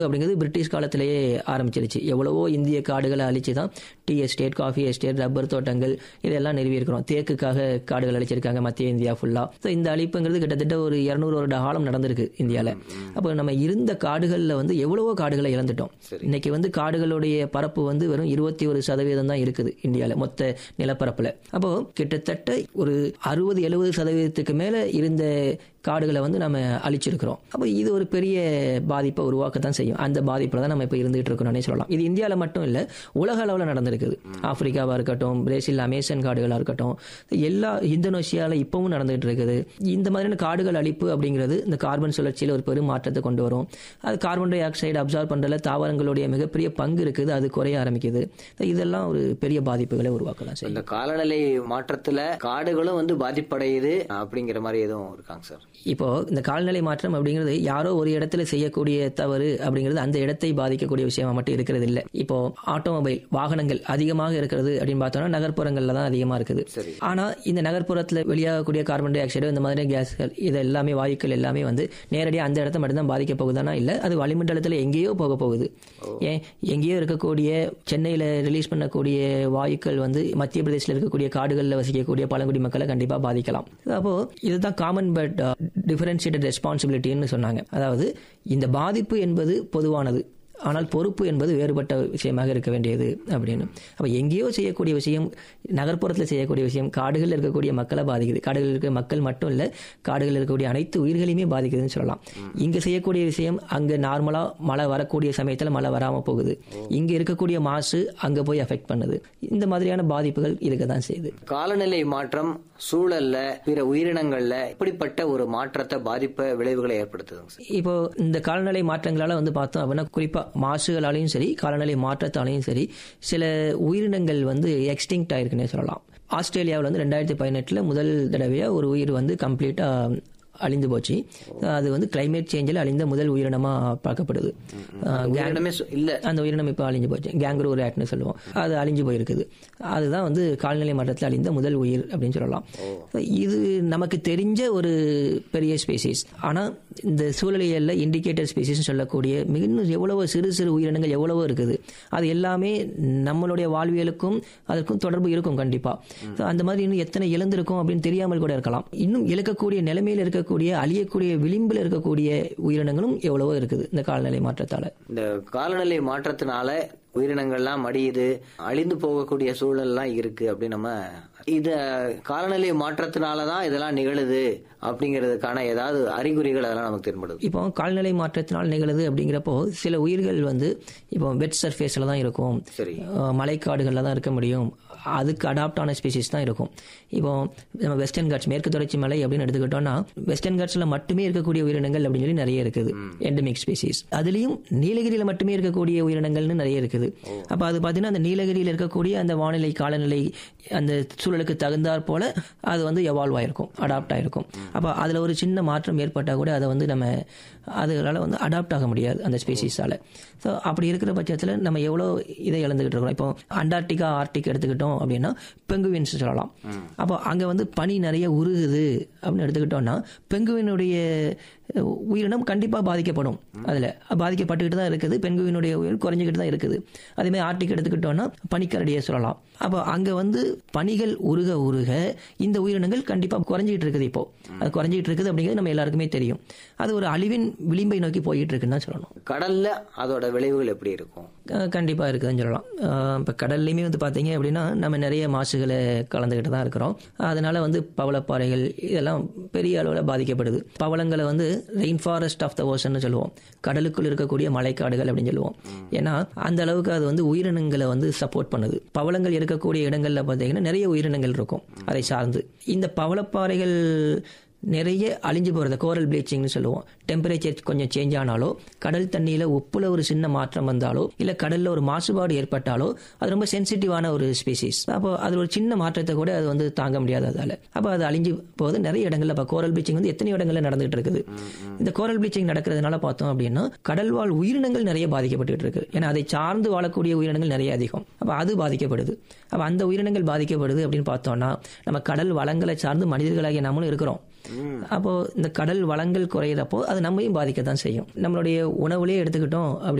அப்படிங்கிறது பிரிட்டிஷ் காலத்திலேயே ஆரம்பிச்சிருச்சு எவ்வளவோ இந்திய காடுகளை அழிச்சு தான் tea estate coffee estate rubber தோட்டங்கள் இதெல்லாம் நிறுவியிருக்கிறோம் தேக்குக்காக காடுகள் அழிச்சிருக்காங்க மத்திய இந்தியா ஃபுல்லா ஸோ இந்த அழிப்புங்கிறது கிட்டத்தட்ட ஒரு இரநூறு வருட காலம் நடந்திருக்கு இந்தியாவில் அப்போ நம்ம இருந்த காடுகளில் வந்து எவ்வளவோ காடுகளை இழந்துட்டோம் இன்னைக்கு வந்து காடுகளுடைய பரப்பு வந்து வெறும் இருபத்தி ஒரு சதவீதம் தான் இருக்குது இந்தியாவில் மொத்த நிலப்பரப்பில் அப்போ கிட்டத்தட்ட ஒரு அறுபது எழுபது சதவீதத்துக்கு மேலே இருந்த காடுகளை வந்து நம்ம அழிச்சிருக்கிறோம் அப்போ இது ஒரு பெரிய பாதிப்பை உருவாக்கத்தான் செய்யும் அந்த பாதிப்பில் தான் நம்ம இப்போ இருந்துகிட்டு இருக்கணும்னே சொல்லலாம் இது இந்தியாவில் மட்டும் இல்லை உலக அளவில் நடந்திருக்குது ஆப்பிரிக்காவாக இருக்கட்டும் பிரேசில் அமேசன் காடுகளாக இருக்கட்டும் எல்லா இந்தோனேஷியாவில் இப்பவும் நடந்துகிட்டு இருக்குது இந்த மாதிரியான காடுகள் அழிப்பு அப்படிங்கிறது இந்த கார்பன் சுழற்சியில் ஒரு பெரும் மாற்றத்தை கொண்டு வரும் அது கார்பன் டை ஆக்சைடு அப்சார்ப் பண்ணுறதுல தாவரங்களுடைய மிகப்பெரிய பங்கு இருக்குது அது குறைய ஆரம்பிக்குது இதெல்லாம் ஒரு பெரிய பாதிப்புகளை உருவாக்கலாம் செய்யும் இந்த காலநிலை மாற்றத்துல காடுகளும் வந்து பாதிப்படையுது அப்படிங்கிற மாதிரி எதுவும் இருக்காங்க சார் இப்போ இந்த கால்நிலை மாற்றம் அப்படிங்கிறது யாரோ ஒரு இடத்துல செய்யக்கூடிய தவறு அப்படிங்கிறது அந்த இடத்தை பாதிக்கக்கூடிய விஷயமா மட்டும் இருக்கிறது இல்லை இப்போ ஆட்டோமொபைல் வாகனங்கள் அதிகமாக இருக்கிறது அப்படின்னு பார்த்தோம்னா நகர்ப்புறங்கள்ல தான் அதிகமா இருக்குது சரி. ஆனா இந்த நகர்ப்புறத்துல வெளியாகக்கூடிய கார்பன் டை ஆக்சைடு இந்த மாதிரி கேஸ்கள் இது எல்லாமே வாயுக்கள் எல்லாமே வந்து நேரடியாக அந்த இடத்த மட்டும்தான் பாதிக்க போகுதானா இல்லை அது வளிமண்டலத்தில் எங்கேயோ போக போகுது ஏன் எங்கேயோ இருக்கக்கூடிய சென்னையில் ரிலீஸ் பண்ணக்கூடிய வாயுக்கள் வந்து மத்திய பிரதேசத்தில் இருக்கக்கூடிய காடுகளில் வசிக்கக்கூடிய பழங்குடி மக்களை கண்டிப்பாக பாதிக்கலாம் அப்போ இதுதான் காமன் பட் டிஃபரன்ஷியேட்டட் ரெஸ்பான்சிபிலிட்டின்னு சொன்னாங்க அதாவது இந்த பாதிப்பு என்பது பொதுவானது ஆனால் பொறுப்பு என்பது வேறுபட்ட விஷயமாக இருக்க வேண்டியது அப்படின்னு அப்போ எங்கேயோ செய்யக்கூடிய விஷயம் நகர்ப்புறத்தில் செய்யக்கூடிய விஷயம் காடுகளில் இருக்கக்கூடிய மக்களை பாதிக்குது காடுகளில் இருக்கிற மக்கள் மட்டும் இல்லை காடுகளில் இருக்கக்கூடிய அனைத்து உயிர்களையுமே பாதிக்குதுன்னு சொல்லலாம் இங்கே செய்யக்கூடிய விஷயம் அங்கே நார்மலாக மழை வரக்கூடிய சமயத்தில் மழை வராமல் போகுது இங்கே இருக்கக்கூடிய மாசு அங்கே போய் அஃபெக்ட் பண்ணுது இந்த மாதிரியான பாதிப்புகள் இருக்க தான் செய்யுது காலநிலை மாற்றம் சூழல்ல பிற உயிரினங்கள்ல இப்படிப்பட்ட ஒரு மாற்றத்தை பாதிப்ப விளைவுகளை ஏற்படுத்துதுங்க சார் இப்போ இந்த காலநிலை மாற்றங்களால வந்து பார்த்தோம் அப்படின்னா குறிப்பா மாசுகளாலையும் சரி காலநிலை மாற்றத்தாலையும் சரி சில உயிரினங்கள் வந்து எக்ஸ்டிங்க்ட் ஆயிருக்குன்னே சொல்லலாம் ஆஸ்திரேலியாவில் வந்து ரெண்டாயிரத்தி பதினெட்டில் முதல் தடவையாக ஒரு உயிர் வந்து கம்ப்ளீட்டாக அழிந்து போச்சு அது வந்து கிளைமேட் சேஞ்சில் அழிந்த முதல் உயிரினமாக பார்க்கப்படுது அஹ் உயிரினமே சு- இல்ல அந்த உயிரினம் இப்போ அழிஞ்சு போச்சு கேங்க்ரூ ரேட்னு சொல்லுவோம் அது அழிஞ்சு போயிருக்குது அதுதான் வந்து கால்நிலை மாற்றத்தில் அழிந்த முதல் உயிர் அப்படின்னு சொல்லலாம் இது நமக்கு தெரிஞ்ச ஒரு பெரிய ஸ்பீசிஸ் ஆனால் இந்த சூழலியல்ல இண்டிகேட்டர் ஸ்பீசிஸ் சொல்லக்கூடிய மிக இன்னும் எவ்வளவோ சிறு சிறு உயிரினங்கள் எவ்வளவோ இருக்குது அது எல்லாமே நம்மளுடைய வாழ்வியலுக்கும் அதற்கும் தொடர்பு இருக்கும் கண்டிப்பா So, அந்த மாதிரி இன்னும் எத்தனை இழந்திருக்கும் அப்படின்னு தெரியாமல் கூட இருக்கலாம் இன்னும் இழக்கக்கூடிய நிலைமையில் இருக்கக்கூடிய அழியக்கூடிய விளிம்பில் இருக்கக்கூடிய உயிரினங்களும் எவ்வளவோ இருக்குது இந்த காலநிலை மாற்றத்தால இந்த காலநிலை மாற்றத்தினால உயிரினங்கள்லாம் மடியுது அழிந்து போகக்கூடிய சூழல்லாம் இருக்கு அப்படின்னு நம்ம இத காலநிலை மாற்றத்தினால தான் இதெல்லாம் நிகழுது அப்படிங்கிறதுக்கான ஏதாவது அறிகுறிகள் அதெல்லாம் நமக்கு தென்படுது இப்போ கால்நிலை மாற்றத்தினால் நிகழுது அப்படிங்கிறப்போ சில உயிர்கள் வந்து இப்போ வெட் சர்ஃபேஸில் தான் இருக்கும் சரி அஹ் மலைக்காடுகளில் தான் இருக்க முடியும் அதுக்கு அடாப்ட் ஆன ஸ்பீசிஸ் தான் இருக்கும் இப்போ நம்ம வெஸ்டர்ன் காட்ஸ் மேற்கு தொடர்ச்சி மலை அப்படின்னு எடுத்துக்கிட்டோம்னா வெஸ்டர்ன் காட்ஸில் மட்டுமே இருக்கக்கூடிய உயிரினங்கள் அப்படின்னு சொல்லி நிறைய இருக்குது எண்டமிக் ஸ்பீசிஸ் அதுலேயும் நீலகிரியில் மட்டுமே இருக்கக்கூடிய உயிரினங்கள்னு நிறைய இருக்குது அப்போ அது பார்த்தீங்கன்னா அந்த நீலகிரியில் இருக்கக்கூடிய அந்த வானிலை காலநிலை அந்த சூழலுக்கு தகுந்தாற் போல அது வந்து எவால்வ் ஆயிருக்கும் அடாப்ட் ஆயிருக்கும் அப்போ அதில் ஒரு சின்ன மாற்றம் ஏற்பட்டால் கூட அதை வந்து நம்ம அதுகளால் வந்து அடாப்ட் ஆக முடியாது அந்த ஸ்பீசிஸால் ஸோ அப்படி இருக்கிற பட்சத்தில் நம்ம எவ்வளோ இதை இழந்துகிட்டு இருக்கோம் இப்போ அண்டார்டிகா ஆர்டிக் எடுத்துக்கிட்டோம் அப்படின்னா பெங்குவின்ஸ் சொல்லலாம் அப்போ அங்கே வந்து பனி நிறைய உருகுது அப்படின்னு எடுத்துக்கிட்டோம்னா பெங்குவினுடைய உயிரினம் கண்டிப்பாக பாதிக்கப்படும் அதில் பாதிக்கப்பட்டுக்கிட்டு தான் இருக்குது பெங்குவினுடைய உயிர் குறைஞ்சிக்கிட்டு தான் இருக்குது அதேமாதிரி ஆர்டிக் எடுத்துக்கிட்டோம்னா பனிக்கரடியை சொல்லலாம் அப்போ அங்கே வந்து பனிகள் உருக உருக இந்த உயிரினங்கள் கண்டிப்பாக குறைஞ்சிக்கிட்டு இருக்குது இப்போ அது குறைஞ்சிக்கிட்டு இருக்குது அப்படிங்கிறது நம்ம எல்லாருக்குமே தெரியும் அது ஒரு அழிவின் விளிம்பை நோக்கி போயிட்டு இருக்குன்னு தான் சொல்லணும் கடல்ல அதோட விளைவுகள் எப்படி இருக்கும் அஹ் கண்டிப்பா இருக்குதுன்னு சொல்லலாம் அஹ் இப்ப கடல்லையுமே வந்து பாத்தீங்க அப்படின்னா நம்ம நிறைய மாசுகளை கலந்துக்கிட்டு தான் இருக்கிறோம் அதனால வந்து பவளப்பாறைகள் இதெல்லாம் பெரிய அளவில் பாதிக்கப்படுது பவளங்களை வந்து rain forest of the ocean சொல்லுவோம் கடலுக்குள் இருக்கக்கூடிய மலைக்காடுகள் அப்படின்னு சொல்லுவோம் ஏன்னா அந்த அளவுக்கு அது வந்து உயிரினங்களை வந்து சப்போர்ட் பண்ணுது பவளங்கள் இருக்கக்கூடிய இடங்கள்ல பார்த்தீங்கன்னா நிறைய உயிரினங்கள் இருக்கும் அதை சார்ந்து இந்த பவளப்பாறைகள் நிறைய அழிஞ்சு போகிறது கோரல் ப்ளீச்சிங்னு சொல்லுவோம் டெம்பரேச்சர் கொஞ்சம் சேஞ்ச் ஆனாலோ கடல் தண்ணியில் உப்புல ஒரு சின்ன மாற்றம் வந்தாலோ இல்லை கடலில் ஒரு மாசுபாடு ஏற்பட்டாலோ அது ரொம்ப சென்சிட்டிவான ஒரு ஸ்பீசிஸ் அப்போ அது ஒரு சின்ன மாற்றத்தை கூட அது வந்து தாங்க முடியாது அதால் அப்போ அது அழிஞ்சு போகுது நிறைய இடங்கள்ல இப்போ கோரல் ப்ளீச்சிங் வந்து எத்தனை இடங்கள்ல நடந்துகிட்டு இருக்குது இந்த கோரல் ப்ளீச்சிங் நடக்கிறதுனால பார்த்தோம் அப்படின்னா கடல்வாழ் உயிரினங்கள் நிறைய பாதிக்கப்பட்டு இருக்கு ஏன்னா அதை சார்ந்து வாழக்கூடிய உயிரினங்கள் நிறைய அதிகம் அப்போ அது பாதிக்கப்படுது அப்போ அந்த உயிரினங்கள் பாதிக்கப்படுது அப்படின்னு பார்த்தோம்னா நம்ம கடல் வளங்களை சார்ந்து மனிதர்களாகிய நம்மளும் இருக்கிறோம் அப்போ இந்த கடல் வளங்கள் குறையிறப்போ அது நம்மையும் பாதிக்க தான் செய்யும் நம்மளுடைய உணவுலயே எடுத்துக்கிட்டோம் அப்படி